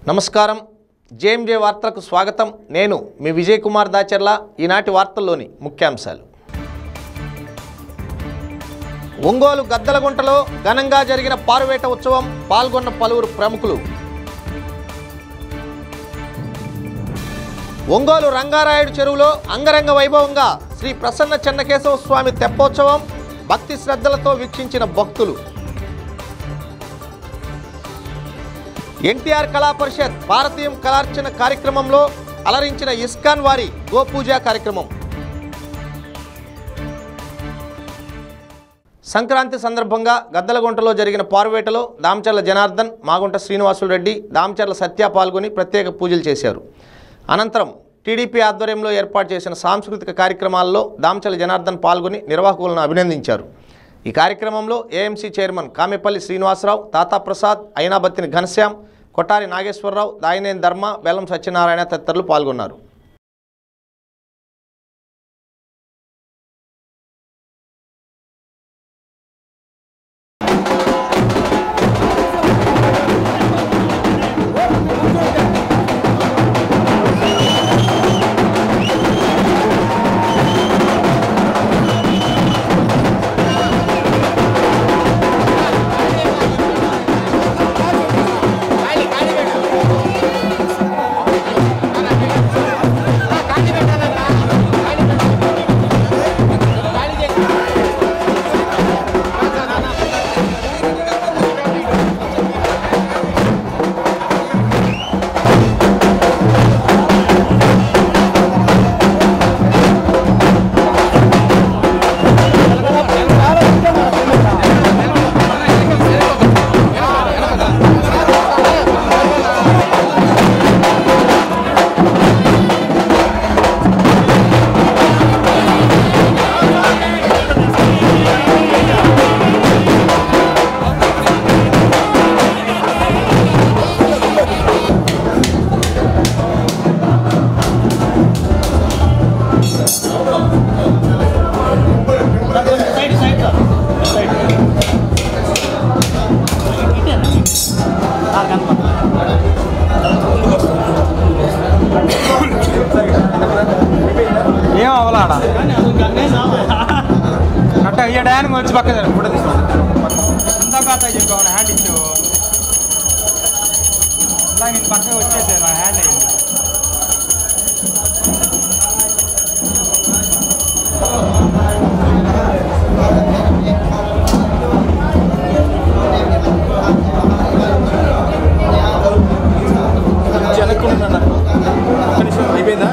నమస్కారం జేఎంజే వార్తలకు స్వాగతం నేను మీ విజయ్ కుమార్ దాచర్ల ఈనాటి వార్తల్లోని ముఖ్యాంశాలు ఒంగోలు గద్దలగుంటలో ఘనంగా జరిగిన పారువేట ఉత్సవం పాల్గొన్న పలువురు ప్రముఖులు ఒంగోలు రంగారాయుడు చెరువులో అంగరంగ వైభవంగా శ్రీ ప్రసన్న చెన్నకేశవ స్వామి తెప్పోత్సవం భక్తి శ్రద్ధలతో వీక్షించిన భక్తులు ఎన్టీఆర్ కళా పరిషత్ భారతీయం కళార్చన కార్యక్రమంలో అలరించిన ఇస్కాన్ వారి గోపూజ కార్యక్రమం సంక్రాంతి సందర్భంగా గద్దలగుంటలో జరిగిన పారువేటలో దామచర్ల జనార్దన్ మాగుంట శ్రీనివాసులు రెడ్డి దామచర్ల సత్య పాల్గొని ప్రత్యేక పూజలు చేశారు అనంతరం టీడీపీ ఆధ్వర్యంలో ఏర్పాటు చేసిన సాంస్కృతిక కార్యక్రమాల్లో దామచర్ల జనార్దన్ పాల్గొని నిర్వాహకులను అభినందించారు ఈ కార్యక్రమంలో ఏఎంసీ చైర్మన్ కామెపల్లి శ్రీనివాసరావు తాతాప్రసాద్ అయినాబత్తిని ఘనశ్యాం కొట్టారి నాగేశ్వరరావు దాయినేని ధర్మ బెల్లం సత్యనారాయణ తదితరులు పాల్గొన్నారు ఏం అవలాడా అట్ట ఇయ్యడానికి వచ్చి పక్క జరుగు. ఇప్పుడు తీసుకో ఇందాక అత్త చెప్పావు హ్యాండ్ ఇచ్చావు ఇలా నేను పక్కకి వచ్చేసాను నా హ్యాండ్ అయ్యింది అయిపోయిందా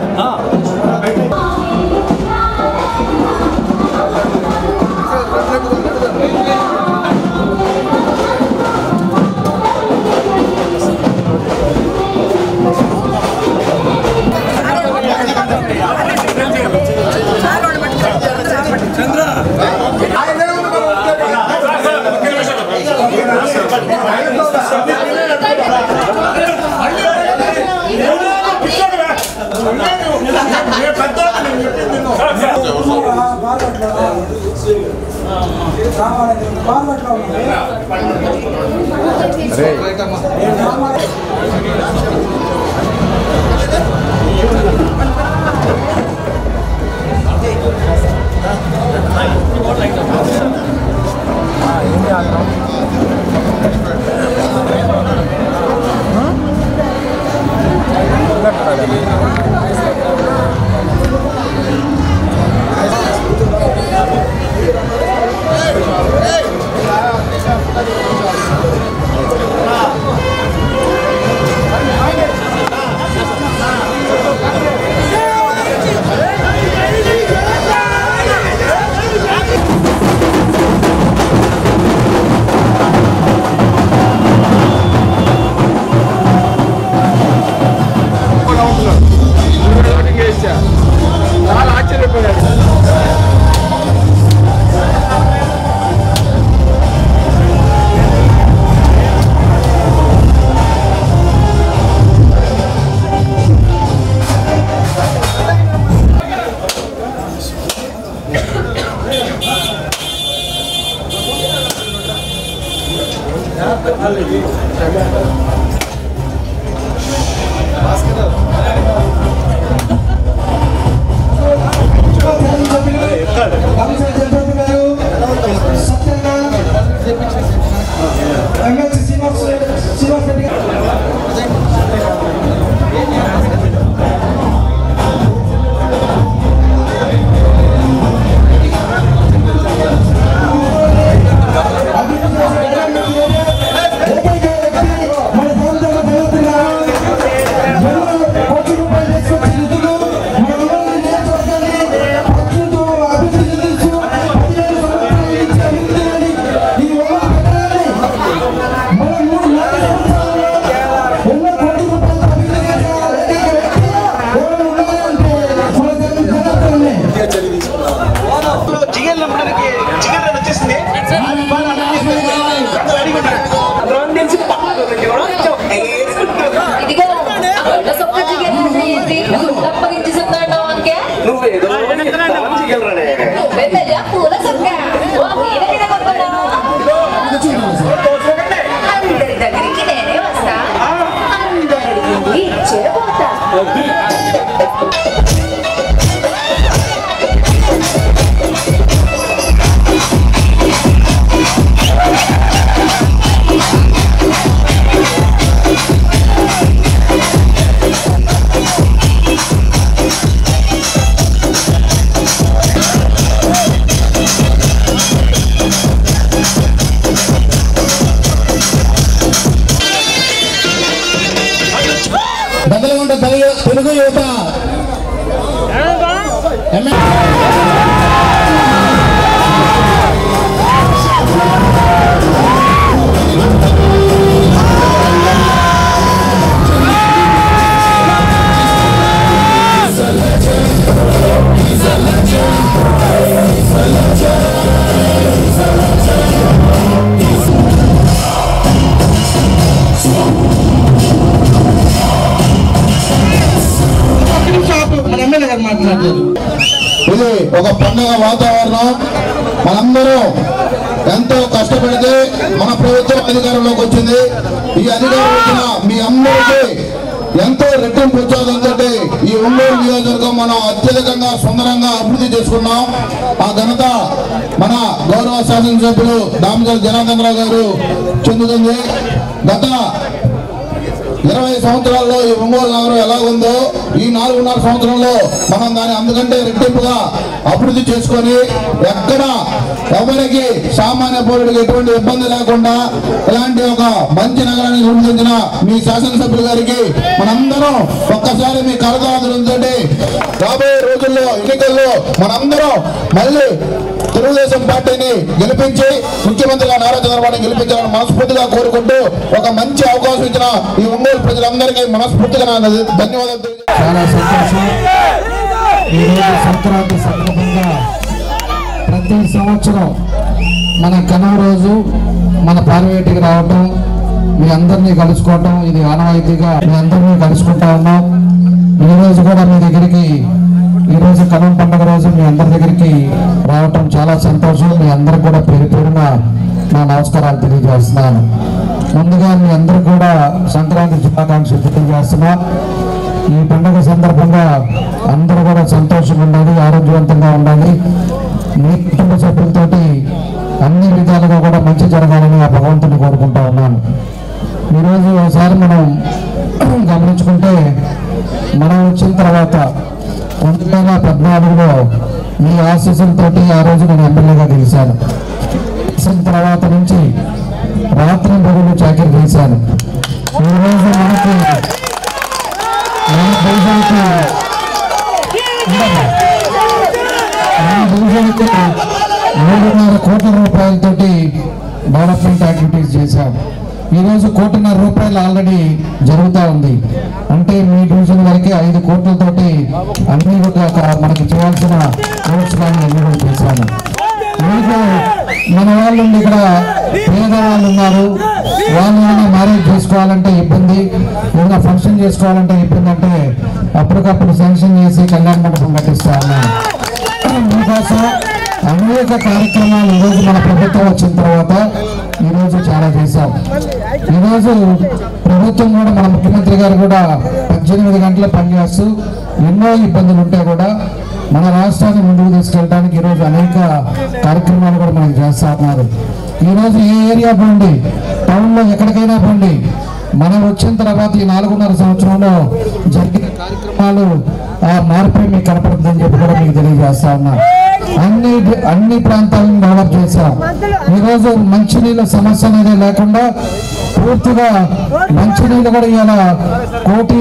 చాలా ఆశ్చర్యపోయాడు ఎమ్మెల్సీ శ్రీనివాస్ శ్రీనివాస్ రెడ్డి గారు ఏకైక వ్యక్తి మన ప్రాంతంలో భగవంతుగా ఎన్నో కోట్ల రూపాయలు తీసుకొచ్చి నిధులు మన ఊరి నియోజకవర్గాన్ని అత్యంత అభివృద్ధి చెందించు పదిహేను సంవత్సరాల నుంచి అభివృద్ధి అని ఈ ఊరు పెట్టాలని మన మూడు నాలుగు సంవత్సరాల్లో ఎన్నో కోట్ల రూపాయలు అభివృద్ధి చేసిన ఏకైక వ్యక్తి ఎవరు ఉన్నారంటే మన జగన్ జనార్దనే చికెన్ మనకి చికెన్ వచ్చేసింది రెండు తెలిసి ఇదిగో అక్కడ సొక్క చికెన్ ఏంటి తప్పగించేస్తున్నాడు అంకే నువ్వేదో చికెన్ రానే నువ్వే తెల్ల పూల సొక్క ఓ మీద మీద కొడుతున్నావు అందరి దగ్గరికి నేనే వస్తా అందరికి చేరిపోతా బదలగుంట తెలుగు తెలుగు యువత ఎమ్మె- మన ఎమ్మెల్యే గారు మాట్లాడారు ఇది ఒక పండుగ వాతావరణం మనందరం ఎంతో కష్టపడితే మన ప్రభుత్వం అధికారంలోకి వచ్చింది ఈ అధికారం వచ్చిన మీ అందరికీ ఎంతో రెట్టింపు ఉత్సాహంతో ఈ ఒంగోలు నియోజకవర్గం మనం అత్యధికంగా సుందరంగా అభివృద్ధి చేసుకున్నాం ఆ ఘనత మన గౌరవ శాసనసభ్యులు దామచల్ జనార్దన్ రావు గారు చెందుతుంది గత ఇరవై సంవత్సరాల్లో ఈ ఒంగోలు నగరం ఎలా ఉందో ఈ నాలుగున్నర సంవత్సరంలో మనం దాన్ని అందుకంటే రెట్టింపుగా అభివృద్ధి చేసుకొని ఎక్కడ ఎవరికి సామాన్య పౌరుడికి ఎటువంటి ఇబ్బంది లేకుండా ఇలాంటి ఒక మంచి నగరాన్ని రూపొందించిన మీ శాసనసభ్యులు గారికి మనందరం ఒక్కసారి మీ కరదాదులంతో రాబోయే రోజుల్లో ఎన్నికల్లో మనందరం మళ్ళీ తెలుగుదేశం పార్టీని గెలిపించి ముఖ్యమంత్రిగా నారా చంద్రబాబు గెలిపించాలని మనస్ఫూర్తిగా కోరుకుంటూ ఒక మంచి అవకాశం ఇచ్చిన ఈ ఒంగోలు ప్రజలందరికీ మనస్ఫూర్తిగా నా ధన్యవాదాలు తెలియజేస్తున్నాను. చాలా సంతోషం ఈరోజు సంక్రాంతి సందర్భంగా ప్రతి సంవత్సరం మన కనుమ రోజు మన పార్వేటికి రావటం మీ అందరినీ కలుసుకోవటం ఇది ఆనవాయితీగా మీ అందరినీ కలుసుకుంటా ఉన్నాం ఈ రోజు కూడా మీ దగ్గరికి ఈ రోజు కనుమ పండుగ రోజు మీ అందరి దగ్గరికి రావటం చాలా సంతోషం మీ అందరికి కూడా పేరు పేరున నా నమస్కారాలు తెలియజేస్తున్నాను ముందుగా మీ అందరూ కూడా సంక్రాంతి శుభాకాంక్షలు తెలియజేస్తున్నా ఈ పండుగ సందర్భంగా అందరూ కూడా సంతోషంగా ఉండాలి ఆరోగ్యవంతంగా ఉండాలి మీ కుటుంబ సభ్యులతోటి అన్ని విధాలుగా కూడా మంచి జరగాలని ఆ భగవంతుని కోరుకుంటా ఉన్నాను ఈరోజు ఒకసారి మనం గమనించుకుంటే మనం వచ్చిన తర్వాత రెండు వేల పద్నాలుగులో మీ ఆశీస్సులతోటి ఆ రోజు నేను ఎమ్మెల్యేగా గెలిచాను గెలిచిన తర్వాత నుంచి రాత్రి పగులు చాకరీ చేశాను ఈరోజు మనకి మన దేశానికి ఉండదు. మన దేశానికి మూడున్నర కోట్ల రూపాయలతోటి డెవలప్మెంట్ యాక్టివిటీస్ చేశాం ఈరోజు కోటిన్నర రూపాయలు ఆల్రెడీ జరుగుతూ ఉంది అంటే మీ డివిజన్ వరకే ఐదు కోట్లతోటి అన్ని ఒక మనకి చేయాల్సిన కోర్స్ కానీ అన్ని కూడా చేశాను మీకు మన వాళ్ళు ఉండి ఇక్కడ పేదవాళ్ళు ఉన్నారు వాళ్ళు ఏమైనా మ్యారేజ్ చేసుకోవాలంటే ఇబ్బంది ఏదైనా ఫంక్షన్ చేసుకోవాలంటే ఇబ్బంది అంటే అప్పటికప్పుడు శాంక్షన్ చేసి కళ్యాణ మండపం కట్టిస్తా ఉన్నాను మీకోసం అనేక కార్యక్రమాలు ఈరోజు మన ప్రభుత్వం వచ్చిన తర్వాత ఈరోజు చాలా చేశాం ఈరోజు ప్రభుత్వం ప్రభుత్వం కూడా మన ముఖ్యమంత్రి గారు కూడా పద్దెనిమిది గంటలు పనిచేస్తూ ఎన్నో ఇబ్బందులు ఉంటే కూడా మన రాష్ట్రాన్ని ముందుకు తీసుకెళ్ళడానికి ఈరోజు అనేక కార్యక్రమాలు కూడా మనం చేస్తా ఉన్నారు ఈరోజు ఏ ఏరియా పోండి టౌన్లో ఎక్కడికైనా పోండి మనం వచ్చిన తర్వాత ఈ నాలుగున్నర సంవత్సరంలో జరిగిన కార్యక్రమాలు ఆ మార్పే మీకు కనపడుతుందని చెప్పి కూడా మీకు తెలియజేస్తా ఉన్నా అన్ని అన్ని ప్రాంతాలను డెవలప్ చేశాం ఈరోజు మంచినీళ్ళ సమస్య అనేది లేకుండా పూర్తిగా మంచినీళ్ళు కూడా ఇవాళ కోటి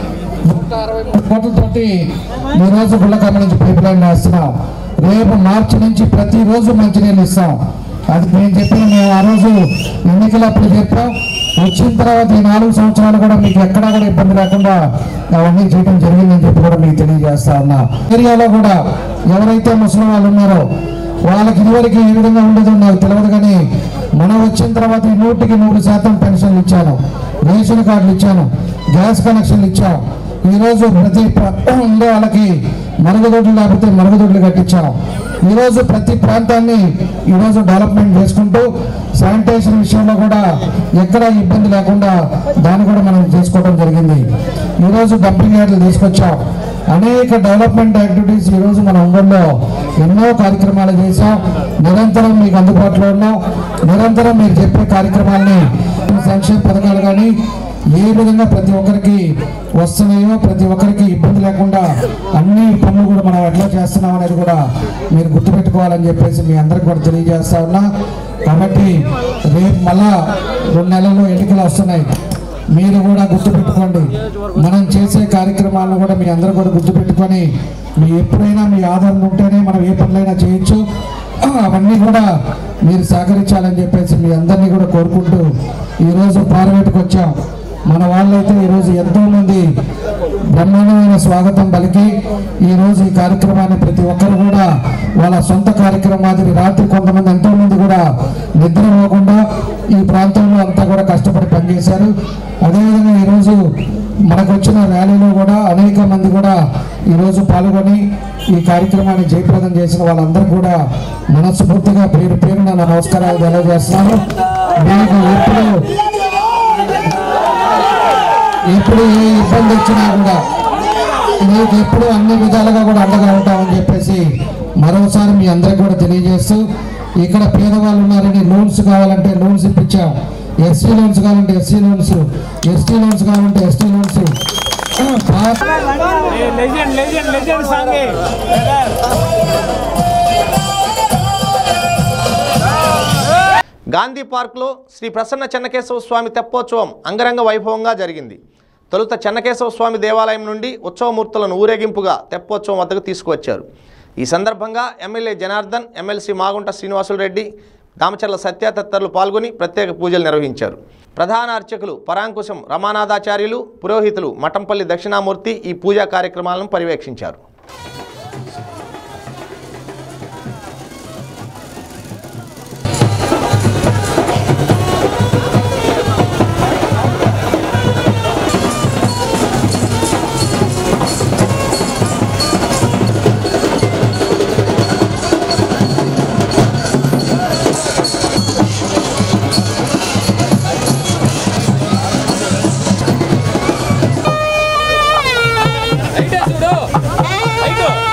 నూట అరవై మూడు కోట్లతోటి ఈరోజు గుళ్ళకమ్మ నుంచి పైప్ లైన్ వేస్తున్నాం రేపు మార్చి నుంచి ప్రతిరోజు మంచినీళ్ళు ఇస్తాం అది మేము చెప్పిన మేము ఆ రోజు ఎన్నికలప్పుడు చెప్పాం వచ్చిన తర్వాత ఈ నాలుగు సంవత్సరాలు కూడా మీకు ఎక్కడా కూడా ఇబ్బంది లేకుండా అవన్నీ చేయడం జరిగిందని చెప్పి కూడా మీకు తెలియజేస్తా ఉన్నా ఏరియాలో కూడా ఎవరైతే ముసలి వాళ్ళు ఉన్నారో వాళ్ళకి ఇదివరకు ఏ విధంగా ఉండేదో నాకు తెలియదు కానీ మనం వచ్చిన తర్వాత ఈ నూటికి నూరు శాతం పెన్షన్లు ఇచ్చాను రేషన్ కార్డులు ఇచ్చాను గ్యాస్ కనెక్షన్లు ఇచ్చాం ఈరోజు ప్రతి ప్ర- ఉండే వాళ్ళకి మరుగుదొడ్లు లేకపోతే మరుగుదొడ్లు కట్టించాం ఈరోజు ప్రతి ప్రాంతాన్ని ఈరోజు డెవలప్మెంట్ చేసుకుంటూ శానిటేషన్ విషయంలో కూడా ఎక్కడ ఇబ్బంది లేకుండా దాన్ని కూడా మనం చేసుకోవడం జరిగింది ఈరోజు డంపింగ్ యార్డులు తీసుకొచ్చాం అనేక డెవలప్మెంట్ యాక్టివిటీస్ ఈరోజు మన ఒంగోలులో ఎన్నో కార్యక్రమాలు చేశాం నిరంతరం మీకు అందుబాటులో ఉన్నాం నిరంతరం మీరు చెప్పే కార్యక్రమాలని సంక్షేమ పథకాలు కానీ ఏ విధంగా ప్రతి ఒక్కరికి వస్తున్నాయో ప్రతి ఒక్కరికి ఇబ్బంది లేకుండా అన్ని పనులు కూడా మనం ఎట్లా చేస్తున్నాం అనేది కూడా మీరు గుర్తుపెట్టుకోవాలని చెప్పేసి మీ అందరికి కూడా తెలియజేస్తా ఉన్నా కాబట్టి రేపు మళ్ళా రెండు నెలల్లో ఎన్నికలు వస్తున్నాయి మీరు కూడా గుర్తుపెట్టుకోండి మనం చేసే కార్యక్రమాలను కూడా మీ అందరూ కూడా గుర్తుపెట్టుకొని మీ ఎప్పుడైనా మీ ఆధారం ఉంటేనే మనం ఏ పనులైనా చేయొచ్చు అవన్నీ కూడా మీరు సహకరించాలని చెప్పేసి మీ అందరినీ కూడా కోరుకుంటూ ఈరోజు పార్లమెంట్కి వచ్చాం మన వాళ్ళైతే ఈరోజు ఎంతో మంది బ్రహ్మాండమైన స్వాగతం పలికి ఈరోజు ఈ కార్యక్రమాన్ని ప్రతి ఒక్కరు కూడా వాళ్ళ సొంత కార్యక్రమాదిని రాత్రి కొంతమంది ఎంతో మంది కూడా నిద్రపోకుండా ఈ ప్రాంతంలో అంతా కూడా కష్టపడి పనిచేశారు అదేవిధంగా ఈరోజు మనకు వచ్చిన ర్యాలీలో కూడా అనేక మంది కూడా ఈరోజు పాల్గొని ఈ కార్యక్రమాన్ని జయప్రదం చేసిన వాళ్ళందరూ కూడా మనస్ఫూర్తిగా పేరు పేరున నా నమస్కారాలు తెలియజేస్తున్నాను మీకు ఎప్పుడు ఎప్పుడు ఏ ఇబ్బంది వచ్చినా కూడా మీకు ఎప్పుడు అన్ని విధాలుగా కూడా అండగా ఉంటామని చెప్పేసి మరోసారి మీ అందరికి కూడా తెలియజేస్తూ ఇక్కడ పేదవాళ్ళు ఉన్నారని లోన్స్ కావాలంటే లోన్స్ ఇప్పించాం ఎస్సీ లోన్స్ కావాలంటే ఎస్సీ లోన్స్ ఎస్టీ లోన్స్ కావాలంటే ST loans legend legend legend song Gandhi పార్క్లో శ్రీ ప్రసన్న చెన్నకేశవ స్వామి తెప్పోత్సవం అంగరంగ వైభవంగా జరిగింది తొలుత చెన్నకేశవ స్వామి దేవాలయం నుండి ఉత్సవమూర్తులను ఊరేగింపుగా తెప్పోత్సవం వద్దకు తీసుకువచ్చారు ఈ సందర్భంగా ఎమ్మెల్యే జనార్దన్ ఎమ్మెల్సీ మాగుంట శ్రీనివాసులు రెడ్డి దామచర్ల సత్య తదితరులు పాల్గొని ప్రత్యేక పూజలు నిర్వహించారు ప్రధాన అర్చకులు పరాంకుశం రమానాథాచార్యులు పురోహితులు మఠంపల్లి దక్షిణామూర్తి ఈ పూజా కార్యక్రమాలను పర్యవేక్షించారు చూడు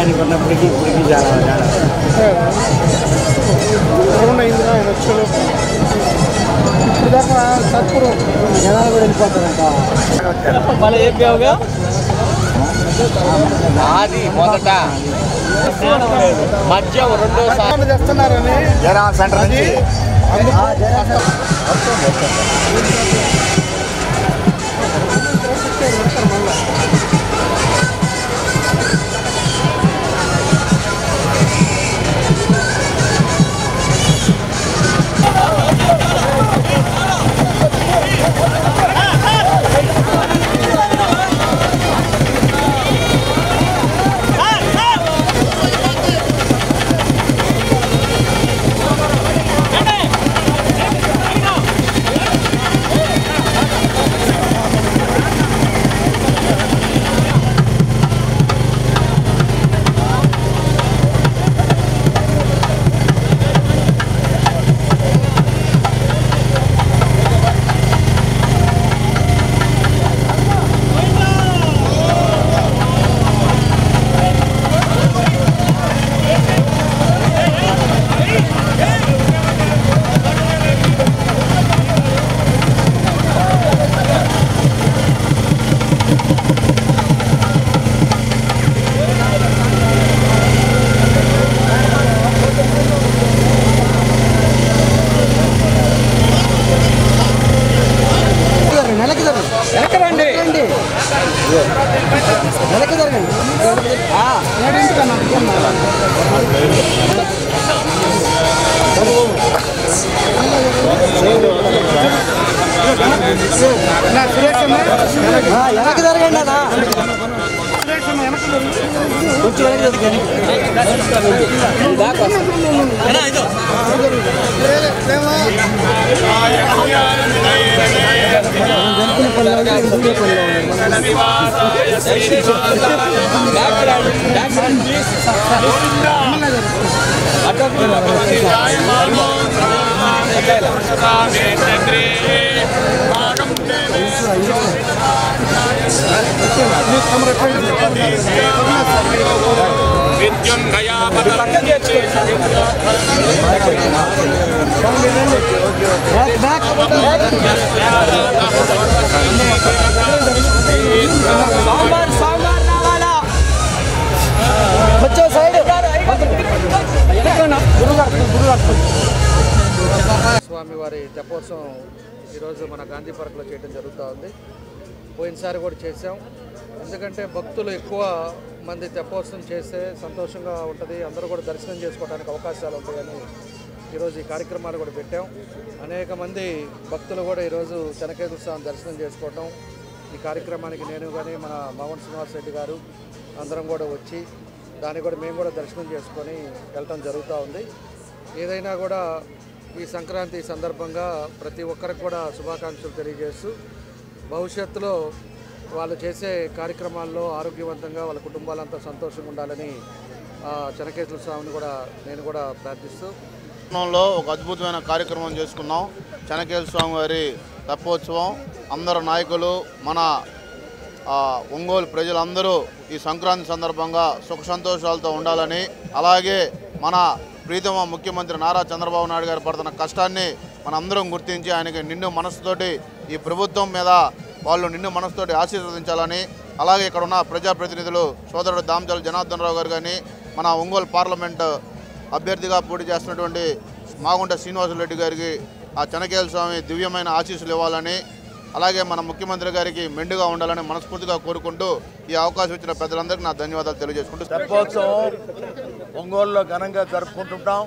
ఆయనకు ఉన్నప్పటికీ ఇప్పటికీ చాలా చాలా అది మొదట మద్యం రెండోసారి జనా సెంటర్ నుంచి వెనక్కి జరగండి అన్న కొంచెం వెనక్కి జరగండి కొంచెం సైడ్ స్వామివారి తెప్పోత్సవం ఈరోజు మన గాంధీ పార్క్లో చేయడం జరుగుతూ ఉంది పోయినసారి కూడా చేసాం ఎందుకంటే భక్తులు ఎక్కువ మంది తెప్పోత్సవం చేస్తే సంతోషంగా ఉంటుంది అందరూ కూడా దర్శనం చేసుకోవడానికి అవకాశాలు ఉంటాయని ఈరోజు ఈ కార్యక్రమాలు కూడా పెట్టాం అనేక మంది భక్తులు కూడా ఈరోజు చెనకేశ్వర స్వామి దర్శనం చేసుకోవటం ఈ కార్యక్రమానికి నేను కానీ మన మోహన్ శ్రీనివాస్ రెడ్డి గారు అందరం కూడా వచ్చి దాన్ని కూడా మేము కూడా దర్శనం చేసుకొని వెళ్ళటం జరుగుతూ ఉంది ఏదైనా కూడా ఈ సంక్రాంతి సందర్భంగా ప్రతి ఒక్కరికి కూడా శుభాకాంక్షలు తెలియజేస్తూ భవిష్యత్తులో వాళ్ళు చేసే కార్యక్రమాల్లో ఆరోగ్యవంతంగా వాళ్ళ కుటుంబాలంతా సంతోషంగా ఉండాలని ఆ, చెనకేశ్వర స్వామిని కూడా నేను కూడా ప్రార్థిస్తూ పట్టణంలో ఒక అద్భుతమైన కార్యక్రమం చేసుకున్నాం చెనకేశ్వర స్వామి వారి తెప్పోత్సవం అందరు నాయకులు మన ఆ, ఒంగోలు ప్రజలందరూ ఈ సంక్రాంతి సందర్భంగా సుఖ సంతోషాలతో ఉండాలని అలాగే మన ప్రీతమ ముఖ్యమంత్రి నారా చంద్రబాబు నాయుడు గారు పడుతున్న కష్టాన్ని మనందరం గుర్తించి ఆయనకి నిండు మనసుతోటి ఈ ప్రభుత్వం మీద వాళ్ళు నిండు మనసుతోటి ఆశీర్వదించాలని అలాగే ఇక్కడ ఉన్న ప్రజాప్రతినిధులు సోదరుడు దామచల జనార్దన్ రావు గారు కానీ మన ఒంగోలు పార్లమెంట్ అభ్యర్థిగా పోటీ చేస్తున్నటువంటి మాగుంట శ్రీనివాసరెడ్డి గారికి ఆ చెనకేల స్వామి దివ్యమైన ఆశీస్సులు ఇవ్వాలని అలాగే మన ముఖ్యమంత్రి గారికి మెండుగా ఉండాలని మనస్ఫూర్తిగా కోరుకుంటూ ఈ అవకాశం ఇచ్చిన పెద్దలందరికీ నా ధన్యవాదాలు తెలియజేసుకుంటూ తెప్పోత్సవం ఒంగోలులో ఘనంగా జరుపుకుంటుంటాం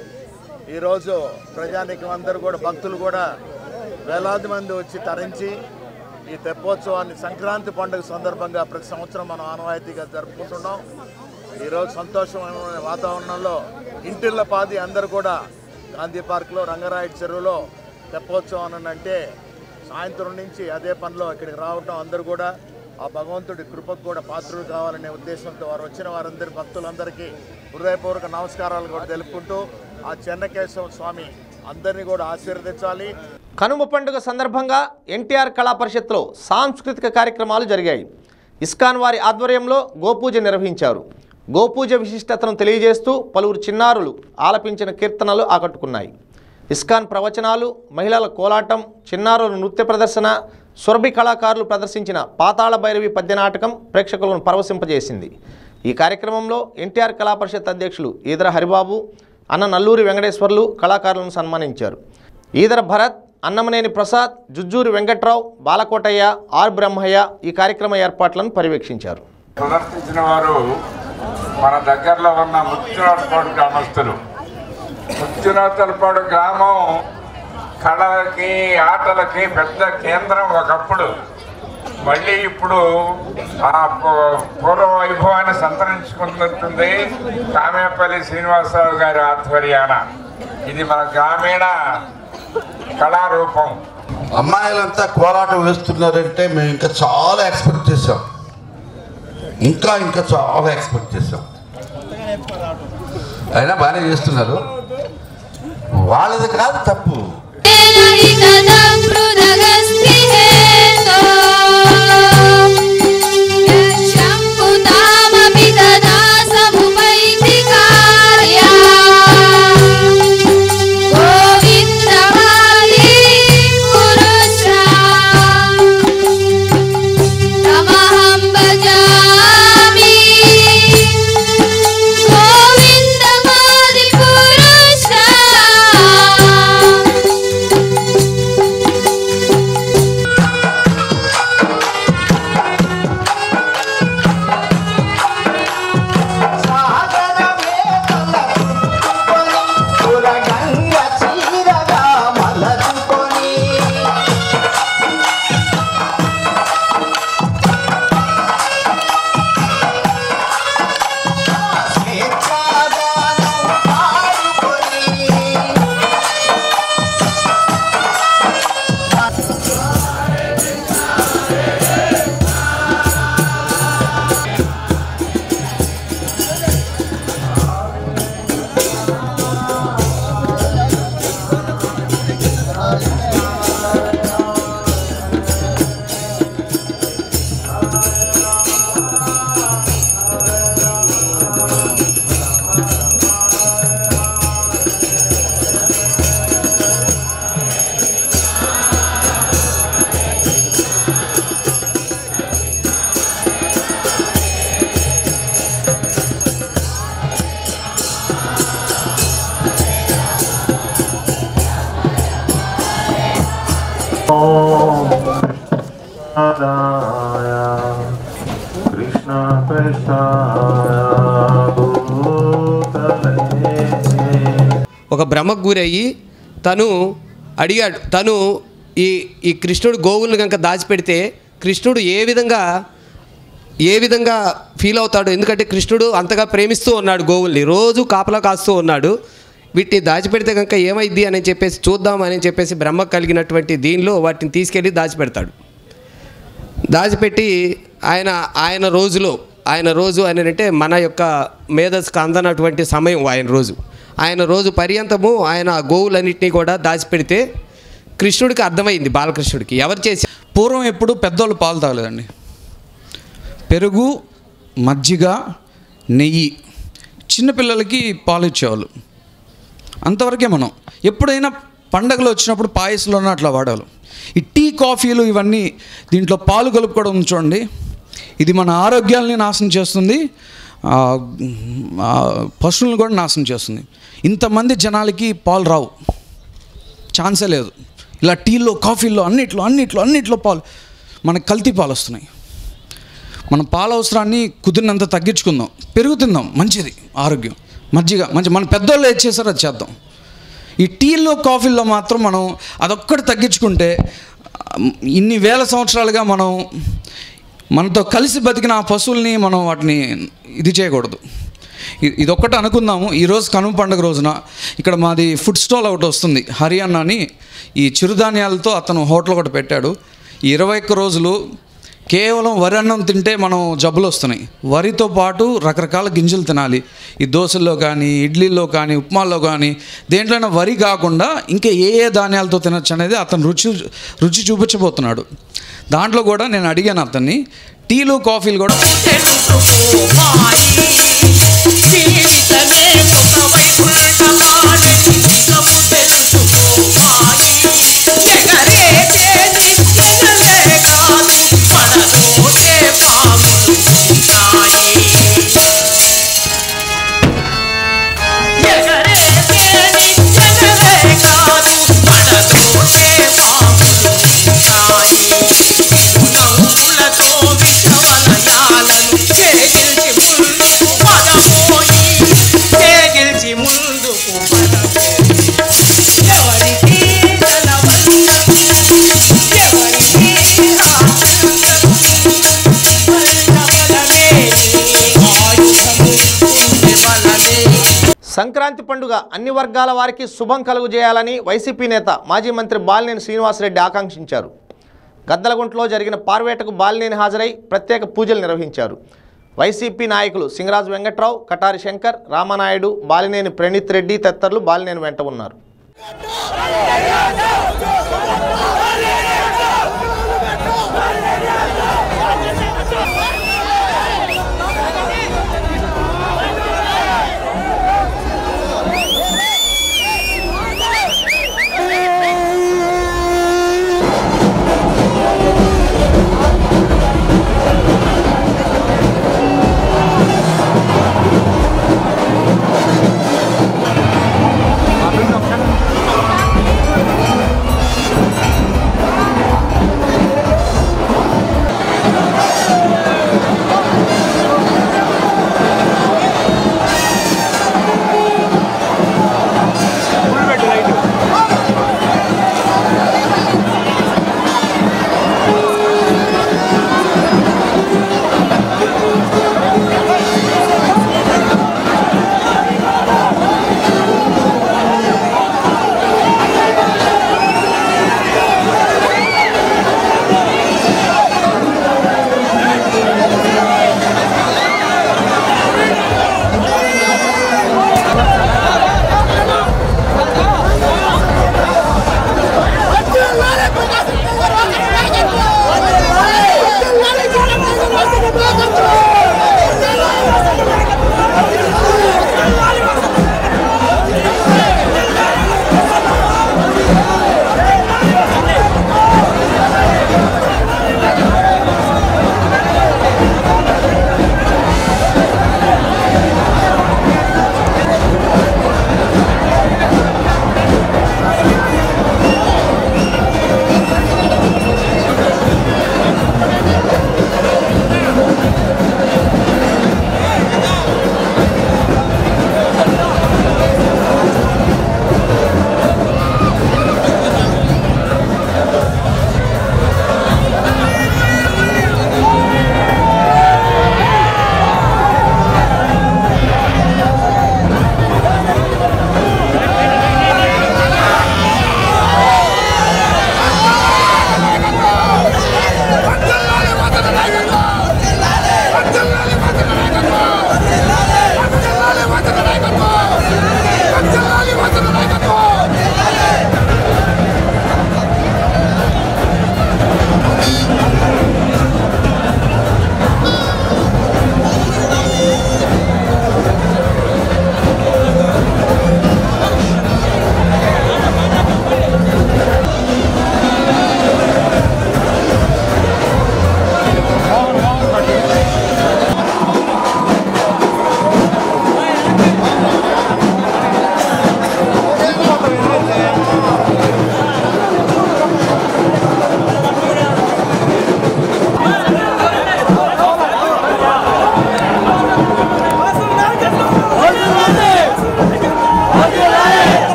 ఈరోజు ప్రజానికం అందరూ కూడా భక్తులు కూడా వేలాది మంది వచ్చి తరించి ఈ తెప్పోత్సవాన్ని సంక్రాంతి పండుగ సందర్భంగా ప్రతి సంవత్సరం మనం ఆనవాయితీగా జరుపుకుంటున్నాం ఈరోజు సంతోషమైన వాతావరణంలో ఇంటిళ్ళ పాది అందరూ కూడా గాంధీ పార్క్లో రంగరాయుడు చెరువులో తెప్పోత్సవం అని అంటే సాయంత్రం నుంచి అదే పనిలో ఇక్కడికి రావటం అందరూ కూడా ఆ భగవంతుడి కృపకు కూడా పాత్రులు కావాలనే ఉద్దేశంతో వారు వచ్చిన వారందరి భక్తులందరికీ హృదయపూర్వక నమస్కారాలు కూడా తెలుపుకుంటూ ఆ చెన్నకేశవ స్వామి అందరినీ కూడా ఆశీర్వదించాలి కనుమ పండుగ సందర్భంగా ఎన్టీఆర్ కళా పరిషత్లో సాంస్కృతిక కార్యక్రమాలు జరిగాయి ఇస్కాన్ వారి ఆధ్వర్యంలో గోపూజ నిర్వహించారు గోపూజ విశిష్టతను తెలియజేస్తూ పలువురు చిన్నారులు ఆలపించిన కీర్తనలు ఆకట్టుకున్నాయి ఇస్కాన్ ప్రవచనాలు మహిళల కోలాటం చిన్నారుల నృత్య ప్రదర్శన సురభి కళాకారులు ప్రదర్శించిన పాతాళ భైరవి పద్యనాటకం ప్రేక్షకులను పరవశింపజేసింది ఈ కార్యక్రమంలో ఎన్టీఆర్ కళా పరిషత్ అధ్యక్షులు ఈదర హరిబాబు అన్న నల్లూరి వెంకటేశ్వర్లు కళాకారులను సన్మానించారు ఈదర భరత్ అన్నమనేని ప్రసాద్ జుజ్జూరి వెంకట్రావు బాలకోటయ్య ఆర్ బ్రహ్మయ్య ఈ కార్యక్రమ ఏర్పాట్లను పర్యవేక్షించారు ప్రదర్శించిన వారు మన దగ్గరలో ఉన్న ముత్తురాతపాడు గ్రామస్తులు ముత్తురాతలపాడు గ్రామం కళలకి ఆటలకి పెద్ద కేంద్రం ఒకప్పుడు మళ్ళీ ఇప్పుడు ఆ పూ- పూర్వ వైభవాన్ని సంతరించుకుంటుంది కామేపల్లి శ్రీనివాసరావు గారి ఆధ్వర్యాన ఇది మన గ్రామీణ కళారూపం అమ్మాయిలంతా కోలాటం వేస్తున్నారంటే మేము ఇంకా చాలా ఎక్స్పెక్ట్ చేసాం ఇంకా ఇంకా చాలా ఎక్స్పెక్ట్ చేసాం అయినా బాగానే చేస్తున్నారు వాళ్ళది కాదు తప్పు కృష్ణ ఒక భ్రమకు గురయ్యి తను అడిగాడు తను ఈ ఈ కృష్ణుడు గోవులను కనుక దాచిపెడితే కృష్ణుడు ఏ విధంగా ఏ విధంగా ఫీల్ అవుతాడు ఎందుకంటే కృష్ణుడు అంతగా ప్రేమిస్తూ ఉన్నాడు గోవుల్ని రోజు కాపలా కాస్తూ ఉన్నాడు వీటిని దాచిపెడితే కనుక ఏమైద్ది అని చెప్పేసి చూద్దామని చెప్పేసి బ్రహ్మ కలిగినటువంటి దీనిలో వాటిని తీసుకెళ్ళి దాచిపెడతాడు దాచిపెట్టి ఆయన ఆయన రోజులో ఆయన రోజు అని అంటే మన యొక్క మేధస్సుకు అందనటువంటి సమయం ఆయన రోజు ఆయన రోజు పర్యంతము ఆయన గోవులన్నింటినీ కూడా దాచిపెడితే కృష్ణుడికి అర్థమైంది బాలకృష్ణుడికి ఎవరు చేసి పూర్వం ఎప్పుడు పెద్దోళ్ళు పాలు తాగలేదండి పెరుగు మజ్జిగ నెయ్యి చిన్నపిల్లలకి పాలు ఇచ్చేవాళ్ళు అంతవరకే మనం ఎప్పుడైనా పండగలు వచ్చినప్పుడు పాయసంలోనే అట్లా వాడాలి ఈ టీ కాఫీలు ఇవన్నీ దీంట్లో పాలు కలుపుకోవడం చూడండి ఇది మన ఆరోగ్యాల్ని నాశనం చేస్తుంది ఆ, ఆ, పశువులను కూడా నాశనం చేస్తుంది ఇంతమంది జనాలకి పాలు రావు ఛాన్సే లేదు ఇలా టీలో కాఫీలో అన్నిట్లో అన్నిట్లో అన్నిట్లో పాలు మనకు కల్తీ పాలు వస్తున్నాయి మన పాల అవసరాన్ని కుదిరినంత తగ్గించుకుందాం పెరుగు తిందాం మంచిది ఆరోగ్యం మజ్జిగ మంచి మన పెద్దోళ్ళు ఏది చేశారో అది చేద్దాం ఈ టీల్లో కాఫీల్లో మాత్రం మనం అదొక్కటి తగ్గించుకుంటే ఆ, ఇన్ని వేల సంవత్సరాలుగా మనం మనతో కలిసి బతికిన ఆ పశువుల్ని మనం వాటిని ఇది చేయకూడదు ఇ- ఇదొక్కటి అనుకుందాము ఈరోజు కనుమ పండుగ రోజున ఇక్కడ మాది ఫుడ్ స్టాల్ ఒకటి వస్తుంది హరియానా అని ఈ చిరుధాన్యాలతో అతను హోటల్ ఒకటి పెట్టాడు ఈ ఇరవై ఒక్క రోజులు కేవలం వరి అన్నం తింటే మనం జబ్బులు వస్తున్నాయి వరితో పాటు రకరకాల గింజలు తినాలి ఈ దోశల్లో కానీ ఇడ్లీల్లో కానీ ఉప్మాల్లో కానీ దేంట్లోనైనా వరి కాకుండా ఇంకా ఏ ఏ ధాన్యాలతో తినొచ్చు అనేది అతను రుచి రుచి చూపించబోతున్నాడు దాంట్లో కూడా నేను అడిగాను అతన్ని టీలు కాఫీలు కూడా జీవితమే ఒక వైకుంఠమాడని నిజము తెలుసుకోవాలి ఎగరేటే నిత్యలే కాదు పడదోసే పాములు ఉంటాయి ఎగరేటే నిత్యలే కాదు పడదోసే పాములు ఉంటాయి నవ్వులతో విషవలయాలను చేగిల్చి ముందుకు పదపోయి చేగిల్చి ముందుకు పదపోయి ఎవరికి తెలవన్నది ఎవరికి రాసిన్నది వల్లవలనే ఆయుధము ఉండెవలనే సంక్రాంతి పండుగ అన్ని వర్గాల వారికి శుభం కలుగు చేయాలని వైసీపీ నేత మాజీ మంత్రి బాలినేని శ్రీనివాసరెడ్డి ఆకాంక్షించారు గద్దలగుంటలో జరిగిన పార్వేటకు బాలినేని హాజరై ప్రత్యేక పూజలు నిర్వహించారు వైసీపీ నాయకులు సింగరాజు వెంకట్రావు కటారి శంకర్ రామనాయుడు బాలినేని ప్రణీత్ రెడ్డి తదితరులు బాలినేని వెంట ఉన్నారు ఆ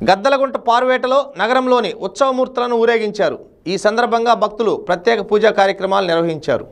గద్దలగుంట పారువేటలో నగరంలోని ఉత్సవమూర్తులను ఊరేగించారు ఈ సందర్భంగా భక్తులు ప్రత్యేక పూజా కార్యక్రమాలు నిర్వహించారు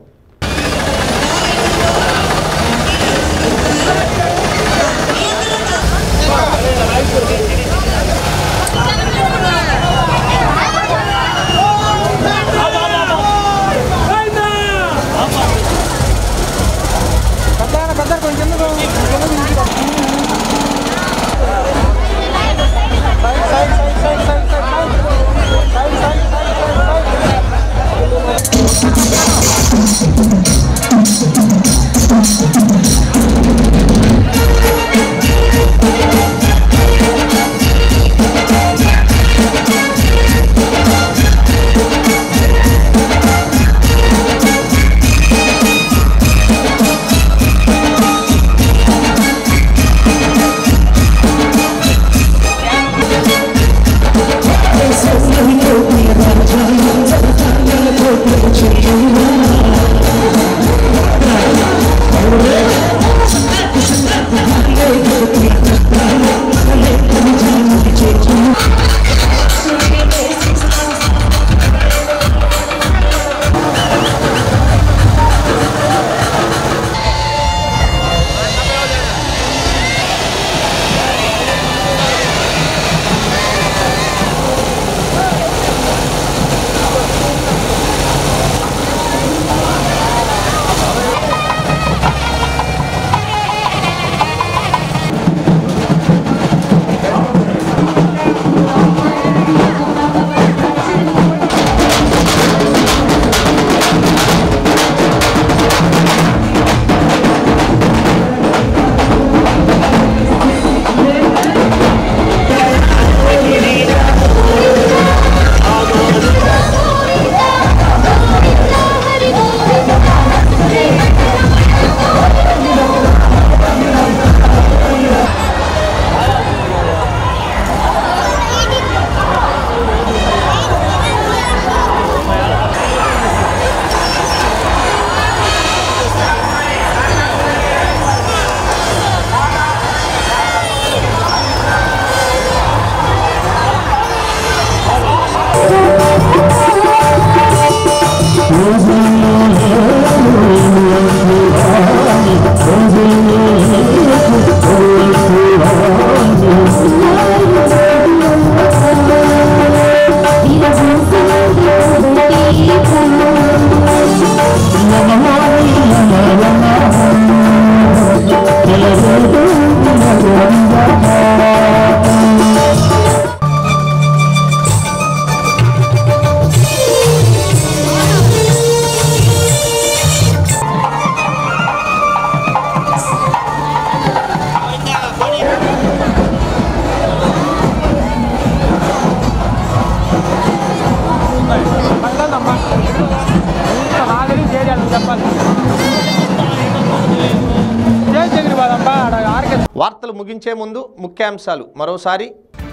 వార్తలు ముగించే ముందు ముఖ్యాంశాలు మరోసారి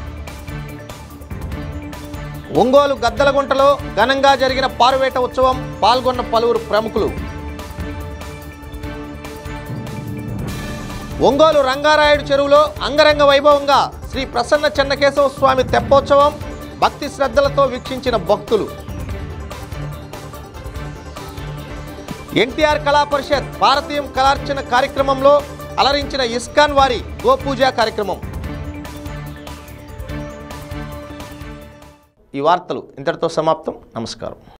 ఒంగోలు గద్దలగుంటలో ఘనంగా జరిగిన పారువేట ఉత్సవం పాల్గొన్న పలువురు ప్రముఖులు ఒంగోలు రంగారాయుడు చెరువులో అంగరంగ వైభవంగా శ్రీ ప్రసన్న చెన్నకేశవ స్వామి తెప్పోత్సవం భక్తి శ్రద్ధలతో వీక్షించిన భక్తులు ఎన్టీఆర్ కళా పరిషత్ భారతీయం కళార్చన కార్యక్రమంలో అలరించిన ఇస్కాన్ వారి గోపూజ కార్యక్రమం ఈ వార్తలు ఇంతటితో సమాప్తం నమస్కారం